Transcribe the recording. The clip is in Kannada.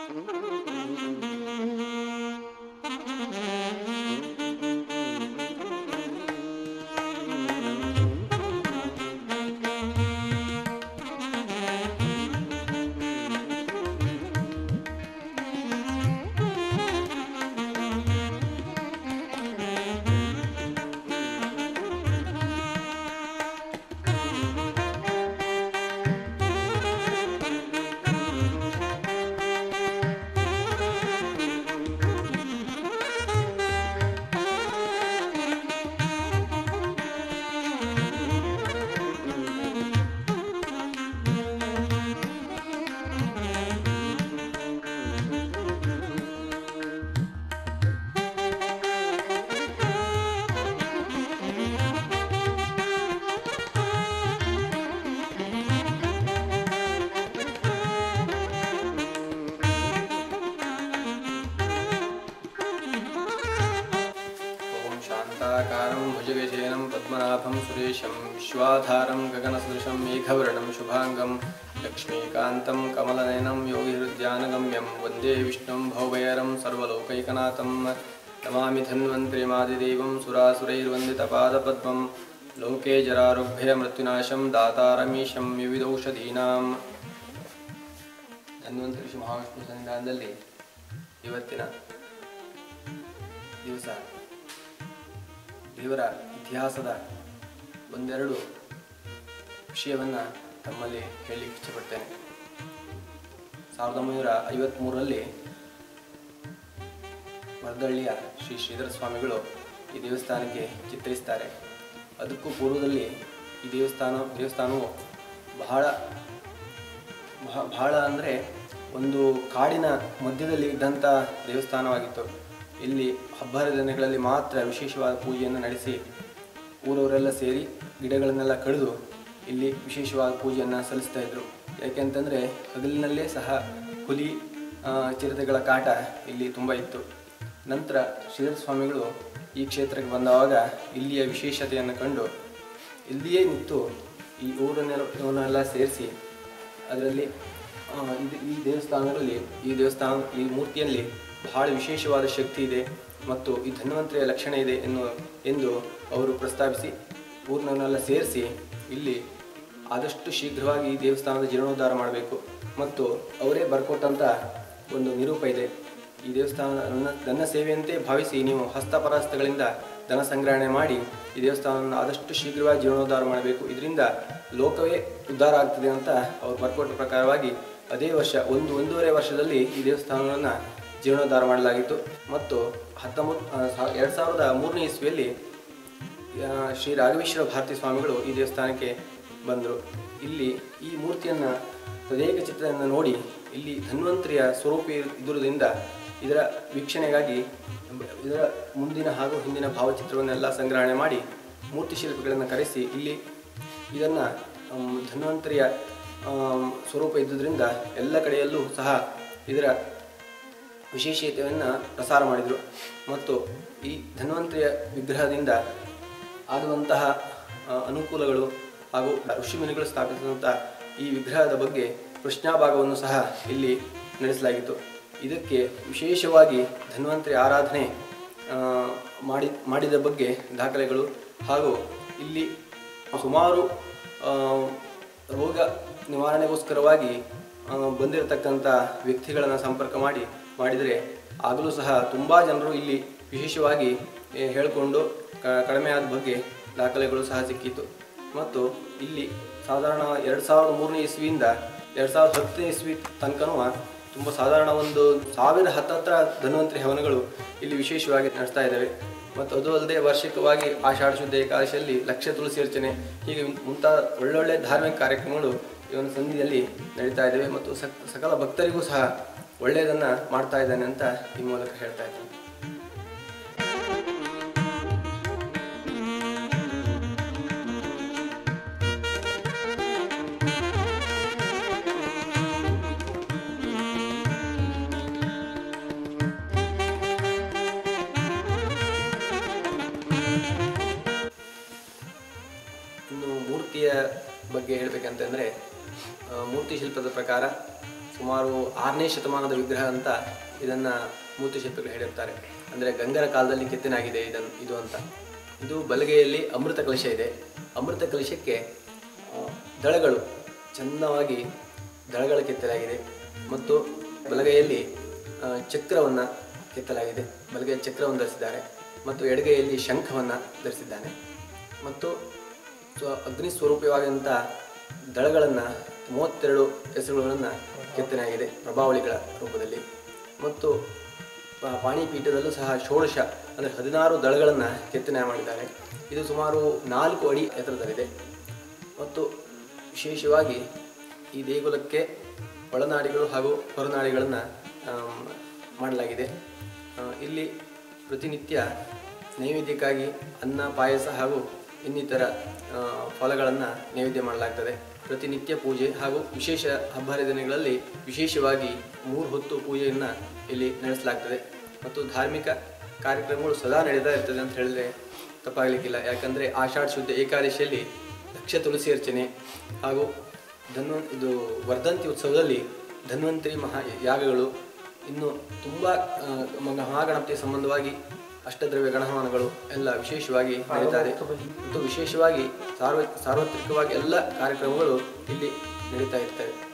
ಓಂ ಶಾಂತಾಕಾರಂ ಭುಜಗಶಯನಂ ಪದ್ಮನಾಭಂ ಸುರೇಶಂ ವಿಶ್ವಾಧಾರಂ ಗಗನಸದೃಶಂ ಮೇಘವರ್ಣಂ ಶುಭಾಂಗಂ ಲಕ್ಷ್ಮೀಕಾಂತಂ ಕಮಲನಯನಂ ಯೋಗಿಹೃದ್ಯಾನಗಮ್ಯಂ ವಂದೇ ವಿಷ್ಣುಂ ಭೌಭಯರಂ ಸರ್ವಲೋಕೈಕನಾಥಂ ನಮಾಮಿ ಧನ್ವಂತ್ರಿಮಾದಿದೇವಂ ಸುರಾಸುರೈರ್ವಂದಿತಪಾದಪದ್ಮಂ ಲೋಕೆ ಜರಾರುಗ್ಭಯ ಮೃತ್ಯುನಾಶಂ ದಾತಾರಮೀಶಂ ವಿವಿಧೌಷಧೀನಾಂ ಧನ್ವಂತರಿ ಶ್ರೀ ಮಹಾವಿಷ್ಣು ಸನ್ನಿಧಾನದಲ್ಲಿ ಇವತ್ತಿನ ದಿವಸ ದೇವರ ಇತಿಹಾಸದ ಒಂದೆರಡು ವಿಷಯವನ್ನು ತಮ್ಮಲ್ಲಿ ಹೇಳಲಿಕ್ಕೆ ಇಷ್ಟಪಡ್ತೇನೆ ಸಾವಿರದ ಒಂಬೈನೂರ ಐವತ್ತ್ಮೂರರಲ್ಲಿ ಮರದಳ್ಳಿಯ ಶ್ರೀ ಶ್ರೀಧರ ಸ್ವಾಮಿಗಳು ಈ ದೇವಸ್ಥಾನಕ್ಕೆ ಚಿತ್ರಿಸ್ತಾರೆ ಅದಕ್ಕೂ ಪೂರ್ವದಲ್ಲಿ ಈ ದೇವಸ್ಥಾನ ದೇವಸ್ಥಾನವು ಬಹಳ ಬಹ- ಬಹಳ ಅಂದರೆ ಒಂದು ಕಾಡಿನ ಮಧ್ಯದಲ್ಲಿ ಇದ್ದಂಥ ದೇವಸ್ಥಾನವಾಗಿತ್ತು ಇಲ್ಲಿ ಹಬ್ಬ ಹರಿದಿನಗಳಲ್ಲಿ ಮಾತ್ರ ವಿಶೇಷವಾದ ಪೂಜೆಯನ್ನು ನಡೆಸಿ ಊರವರೆಲ್ಲ ಸೇರಿ ಗಿಡಗಳನ್ನೆಲ್ಲ ಕಡಿದು ಇಲ್ಲಿ ವಿಶೇಷವಾದ ಪೂಜೆಯನ್ನು ಸಲ್ಲಿಸ್ತಾ ಇದ್ರು ಯಾಕೆಂತಂದರೆ ಹಗಲಿನಲ್ಲೇ ಸಹ ಹುಲಿ ಆ, ಚಿರತೆಗಳ ಕಾಟ ಇಲ್ಲಿ ತುಂಬ ಇತ್ತು ನಂತರ ಶ್ರೀಧರ ಸ್ವಾಮಿಗಳು ಈ ಕ್ಷೇತ್ರಕ್ಕೆ ಬಂದವಾಗ ಇಲ್ಲಿಯ ವಿಶೇಷತೆಯನ್ನು ಕಂಡು ಇಲ್ಲಿಯೇ ನಿಂತು ಈ ಊರನ್ನೆಲ್ಲ ಇವನ್ನೆಲ್ಲ ಸೇರಿಸಿ ಅದರಲ್ಲಿ ಆ, ಇದು ಈ ದೇವಸ್ಥಾನಗಳಲ್ಲಿ ಈ ದೇವಸ್ಥಾನ ಈ ಮೂರ್ತಿಯಲ್ಲಿ ಬಹಳ ವಿಶೇಷವಾದ ಶಕ್ತಿ ಇದೆ ಮತ್ತು ಈ ಧನ್ವಂತರಿಯ ಲಕ್ಷಣ ಇದೆ ಎನ್ನು ಎಂದು ಅವರು ಪ್ರಸ್ತಾಪಿಸಿ ಊರಿನವನ್ನೆಲ್ಲ ಸೇರಿಸಿ ಇಲ್ಲಿ ಆದಷ್ಟು ಶೀಘ್ರವಾಗಿ ಈ ದೇವಸ್ಥಾನದ ಜೀರ್ಣೋದ್ಧಾರ ಮಾಡಬೇಕು ಮತ್ತು ಅವರೇ ಬರ್ಕೊಟ್ಟಂಥ ಒಂದು ನಿರೂಪ ಇದೆ ಈ ದೇವಸ್ಥಾನ ನನ್ನ ನನ್ನ ಸೇವೆಯಂತೆ ಭಾವಿಸಿ ನೀವು ಹಸ್ತಪರಹಸ್ತಗಳಿಂದ ಧನ ಸಂಗ್ರಹಣೆ ಮಾಡಿ ಈ ದೇವಸ್ಥಾನವನ್ನು ಆದಷ್ಟು ಶೀಘ್ರವಾಗಿ ಜೀರ್ಣೋದ್ಧಾರ ಮಾಡಬೇಕು ಇದರಿಂದ ಲೋಕವೇ ಉದ್ಧಾರ ಆಗ್ತದೆ ಅಂತ ಅವ್ರು ಬರ್ಕೊಟ್ಟ ಪ್ರಕಾರವಾಗಿ ಅದೇ ವರ್ಷ ಒಂದು ಒಂದೂವರೆ ವರ್ಷದಲ್ಲಿ ಈ ದೇವಸ್ಥಾನವನ್ನು ಜೀರ್ಣೋದ್ಧಾರ ಮಾಡಲಾಗಿತ್ತು ಮತ್ತು ಹತ್ತೊಂಬತ್ತು ಎರಡು ಸಾವಿರದ ಮೂರನೇ ಇಸ್ವಿಯಲ್ಲಿ ಆ, ಶ್ರೀ ರಾಘವೇಶ್ವರ ಭಾರತಿ ಸ್ವಾಮಿಗಳು ಈ ದೇವಸ್ಥಾನಕ್ಕೆ ಬಂದರು ಇಲ್ಲಿ ಈ ಮೂರ್ತಿಯನ್ನು ತದೇಕ ಚಿತ್ರದಿಂದ ನೋಡಿ ಇಲ್ಲಿ ಧನ್ವಂತರಿಯ ಸ್ವರೂಪ ಇರು- ಇರುವುದರಿಂದ ಇದರ ವೀಕ್ಷಣೆಗಾಗಿ ಇದರ ಮುಂದಿನ ಹಾಗೂ ಹಿಂದಿನ ಭಾವಚಿತ್ರವನ್ನೆಲ್ಲ ಸಂಗ್ರಹಣೆ ಮಾಡಿ ಮೂರ್ತಿ ಶಿಲ್ಪಿಗಳನ್ನು ಕರೆಸಿ ಇಲ್ಲಿ ಇದನ್ನು ಧನ್ವಂತರಿಯ ಆಮ್, ಸ್ವರೂಪ ಇದ್ದುದರಿಂದ ಎಲ್ಲ ಕಡೆಯಲ್ಲೂ ಸಹ ಇದರ ವಿಶೇಷತೆಯನ್ನು ಪ್ರಸಾರ ಮಾಡಿದರು ಮತ್ತು ಈ ಧನ್ವಂತರಿಯ ವಿಗ್ರಹದಿಂದ ಆಗುವಂತಹ ಆ, ಅನುಕೂಲಗಳು ಹಾಗೂ ಋಷಿಮುನಿಗಳು ಸ್ಥಾಪಿಸಿದಂಥ ಈ ವಿಗ್ರಹದ ಬಗ್ಗೆ ಪ್ರಶ್ನಾಭಾಗವನ್ನು ಸಹ ಇಲ್ಲಿ ನಡೆಸಲಾಗಿತ್ತು ಇದಕ್ಕೆ ವಿಶೇಷವಾಗಿ ಧನ್ವಂತರಿ ಆರಾಧನೆ ಆ, ಮಾಡಿ ಮಾಡಿದ ಬಗ್ಗೆ ದಾಖಲೆಗಳು ಹಾಗೂ ಇಲ್ಲಿ ಸುಮಾರು ಆ, ರೋಗ ನಿವಾರಣೆಗೋಸ್ಕರವಾಗಿ ಆ, ಬಂದಿರತಕ್ಕಂಥ ವ್ಯಕ್ತಿಗಳನ್ನು ಸಂಪರ್ಕ ಮಾಡಿ ಮಾಡಿದರೆ ಆಗಲೂ ಸಹ ತುಂಬ ಜನರು ಇಲ್ಲಿ ವಿಶೇಷವಾಗಿ ಏ, ಹೇಳಿಕೊಂಡು ಕ- ಕಡಿಮೆ ಆದ ಬಗ್ಗೆ ದಾಖಲೆಗಳು ಸಹ ಸಿಕ್ಕಿತು ಮತ್ತು ಇಲ್ಲಿ ಸಾಧಾರಣ ಎರಡು ಸಾವಿರದ ಮೂರನೇ ಇಸ್ವಿಯಿಂದ ಎರಡು ಸಾವಿರದ ಹತ್ತನೇ ಇಸ್ವಿ ತನಕನೂ ತುಂಬ ಸಾಧಾರಣ ಒಂದು ಸಾವಿರ ಹತ್ತತ್ರ ಧನ್ವಂತರಿ ಹವನಗಳು ಇಲ್ಲಿ ವಿಶೇಷವಾಗಿ ನಡೆಸ್ತಾ ಇದ್ದಾವೆ ಮತ್ತು ಅದು ಅಲ್ಲದೆ ವಾರ್ಷಿಕವಾಗಿ ಆಷಾಢ ಶುದ್ಧ ಏಕಾದಶಿಯಲ್ಲಿ ಲಕ್ಷ ತುಳಸಿ ಅರ್ಚನೆ ಹೀಗೆ ಮುಂತಾದ ಒಳ್ಳೊಳ್ಳೆ ಧಾರ್ಮಿಕ ಕಾರ್ಯಕ್ರಮಗಳು ಈ ಒಂದು ಸಂಧಿಯಲ್ಲಿ ನಡೀತಾ ಇದ್ದಾವೆ ಮತ್ತು ಸಕ್ ಸಕಲ ಭಕ್ತರಿಗೂ ಸಹ ಒಳ್ಳೆಯದನ್ನು ಮಾಡ್ತಾ ಇದ್ದಾನೆ ಅಂತ ಈ ಮೂಲಕ ಹೇಳ್ತಾ ಇದ್ದೀನಿ ಇನ್ನು ಮೂರ್ತಿಯ ಬಗ್ಗೆ ಹೇಳಬೇಕಂತಂದರೆ ಮೂರ್ತಿ ಶಿಲ್ಪದ ಪ್ರಕಾರ ಸುಮಾರು ಆರನೇ ಶತಮಾನದ ವಿಗ್ರಹ ಅಂತ ಇದನ್ನು ಮೂರ್ತಿಶಿಲ್ಪಿಗಳು ಹೇಳಿರ್ತಾರೆ ಅಂದರೆ ಗಂಗರ ಕಾಲದಲ್ಲಿ ಕೆತ್ತನಾಗಿದೆ ಇದನ್ನು ಇದು ಅಂತ ಇದು ಬಲಗೈಯಲ್ಲಿ ಅಮೃತ ಕಲಶ ಇದೆ ಅಮೃತ ಕಲಶಕ್ಕೆ ಆ, ದಳಗಳು ಚಂದವಾಗಿ ದಳಗಳ ಕೆತ್ತಲಾಗಿದೆ ಮತ್ತು ಬಲಗೈಯಲ್ಲಿ ಚಕ್ರವನ್ನು ಕೆತ್ತಲಾಗಿದೆ ಬಲಗೈ ಚಕ್ರವನ್ನು ಧರಿಸಿದ್ದಾರೆ ಮತ್ತು ಎಡಗೈಯಲ್ಲಿ ಶಂಖವನ್ನು ಧರಿಸಿದ್ದಾನೆ ಮತ್ತು ಸ್ವ ಅಗ್ನಿ ಸ್ವರೂಪವಾದಂಥ ದಳಗಳನ್ನು ಮೂವತ್ತೆರಡು ಹೆಸರುಗಳನ್ನು ಕೆತ್ತನೆಯಾಗಿದೆ ಪ್ರಭಾವಳಿಗಳ ರೂಪದಲ್ಲಿ ಮತ್ತು ಪ- ಪಾಣಿಪೀಠದಲ್ಲೂ ಸಹ ಷೋಡಶ ಅಂದರೆ ಹದಿನಾರು ದಳಗಳನ್ನು ಕೆತ್ತನೆ ಮಾಡಿದ್ದಾರೆ ಇದು ಸುಮಾರು ನಾಲ್ಕು ಅಡಿ ಎತ್ತರದಲ್ಲಿದೆ ಮತ್ತು ವಿಶೇಷವಾಗಿ ಈ ದೇಗುಲಕ್ಕೆ ಒಳನಾಡಿಗಳು ಹಾಗೂ ಹೊರನಾಡಿಗಳನ್ನು ಆಮ್, ಮಾಡಲಾಗಿದೆ ಆ, ಇಲ್ಲಿ ಪ್ರತಿನಿತ್ಯ ನೈವೇದ್ಯಕ್ಕಾಗಿ ಅನ್ನ ಪಾಯಸ ಹಾಗೂ ಇನ್ನಿತರ ಆ, ಫಲಗಳನ್ನು ನೈವೇದ್ಯ ಮಾಡಲಾಗ್ತದೆ ಪ್ರತಿನಿತ್ಯ ಪೂಜೆ ಹಾಗೂ ವಿಶೇಷ ಹಬ್ಬ ಹರಿದಿನಗಳಲ್ಲಿ ವಿಶೇಷವಾಗಿ ಮೂರು ಹೊತ್ತು ಪೂಜೆಯನ್ನು ಇಲ್ಲಿ ನಡೆಸಲಾಗ್ತದೆ ಮತ್ತು ಧಾರ್ಮಿಕ ಕಾರ್ಯಕ್ರಮಗಳು ಸದಾ ನಡೀತಾ ಇರ್ತದೆ ಅಂತ ಹೇಳಿದ್ರೆ ತಪ್ಪಾಗಲಿಕ್ಕಿಲ್ಲ ಯಾಕಂದರೆ ಆಷಾಢ ಶುದ್ಧ ಏಕಾದಶಿಯಲ್ಲಿ ಲಕ್ಷ ತುಳಸಿ ಅರ್ಚನೆ ಹಾಗೂ ಧನ್ವ ಇದು ವರ್ಧಂತಿ ಉತ್ಸವದಲ್ಲಿ ಧನ್ವಂತರಿ ಮಹಾ ಯಾಗಗಳು ಇನ್ನು ತುಂಬ ಮಹಾಗಣಪತಿ ಸಂಬಂಧವಾಗಿ ಅಷ್ಟದ್ರವ್ಯ ಗಣಹವನಗಳು ಎಲ್ಲ ವಿಶೇಷವಾಗಿ ನಡೀತಾರೆ ಮತ್ತು ವಿಶೇಷವಾಗಿ ಸಾರ್ವ ಸಾರ್ವತ್ರಿಕವಾಗಿ ಎಲ್ಲ ಕಾರ್ಯಕ್ರಮಗಳು ಇಲ್ಲಿ ನಡೀತಾ ಇರ್ತವೆ